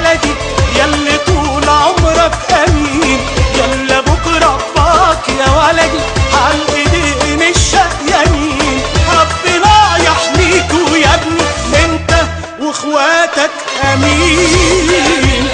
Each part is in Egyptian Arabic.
بلدي يلي طول عمرك امين يلا بكره باك يا ولدي على ايدين الشقيانين ربنا يحميكوا يا ابني انت واخواتك امين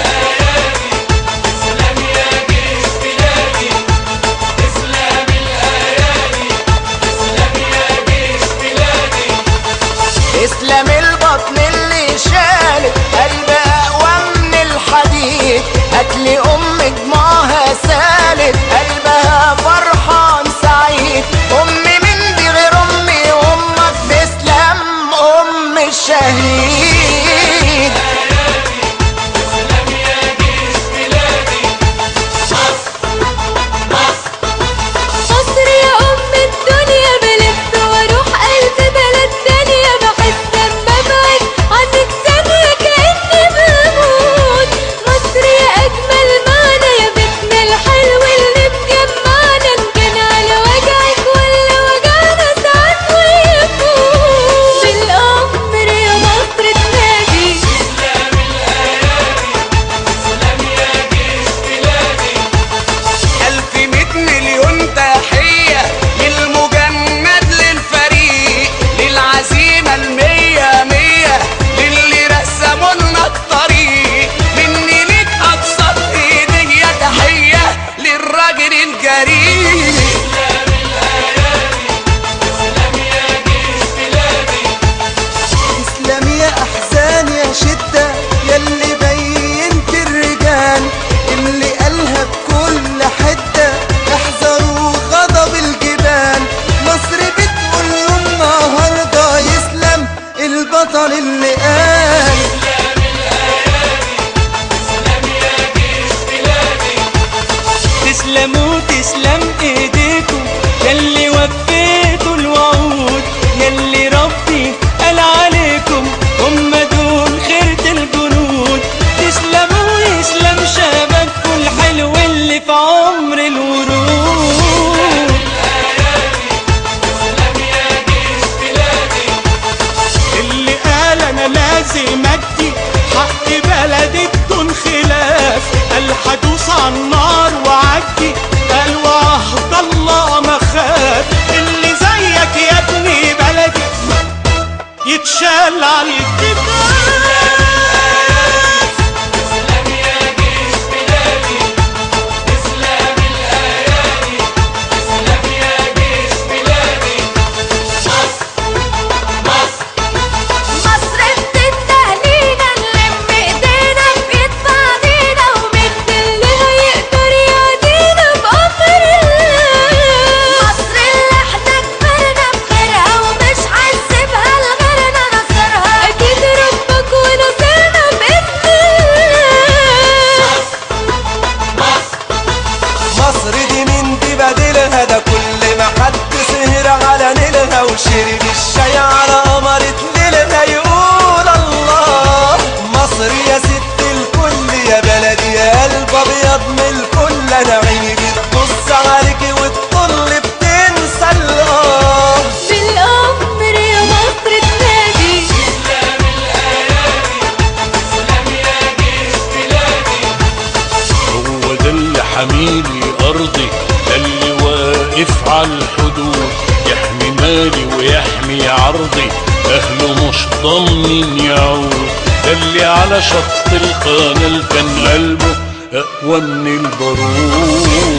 اسلام البطن اللي شالت قلب اقوى من الحديد هاتلي ام دموعها سالت قلبها فرحان سعيد امي من دي غير امي امك تسلم ام الشهيد مصر يا أم الدنيا بلف واروح قلب بلد تانية بحس لما ابعد عنك ثانية كأني بموت مصر يا أجمل معنى يا بيتنا الحلو اللي مجمعنا إن كان على وجعك ولا وجعنا ساعات ويفوت بالأمر يا مصر تنادي ألف مية مليون تحية للمجند للفريق للعزيمة المية مية للي رسموا لنا الطريق مني ليك أبسط هدية تحية للراجل الجريء اسلام يا احزان يا شده يلي بينت الرجال اللي قالها بكل حده احذروا غضب الجبال مصر بتقول له النهارده يسلم البطل اللي قال تسلموا تسلم ايديكم يلي وفيتوا الوعود يلي ربي قال عليكم هم دول خيرة الجنود تسلموا يسلم شبابكم الحلو اللي في عمر الورود اللي قال انا لازم ادي حق بلدي بدون خلاف قال هدوس على النار وعدي قال وعهد الله ما خاف اللي زيك يا ابني بلدي يتشال على الكتاب مصر بتستهلينا نلم ايدينا بإيد بعضينا ومين اللي هيقدر يعدينا بأمر الله مصر اللي احنا كبرنا بخيرها ومش هنسيبها لغيرنا نصرها أكيد ربك ونصرنا بإذن الله مصر دي من دي بديلها ده كل ما حد سهر على نيلها وشرب الشاي على قمرة ليلها يقول الله مصر يا ست الكل يا بلدي يا قلب ابيض من الكل انا عيني بتبص عليكي وتطل بتنسى الله بالأمر يا مصر تنادي هو ده اللي حميلي أرضي ده اللي واقف على الحدود يحمي مالي ويحمي عرضي أهله مش ضامنين يعود ده اللي على شط القناة كان قلبه أقوى من البارود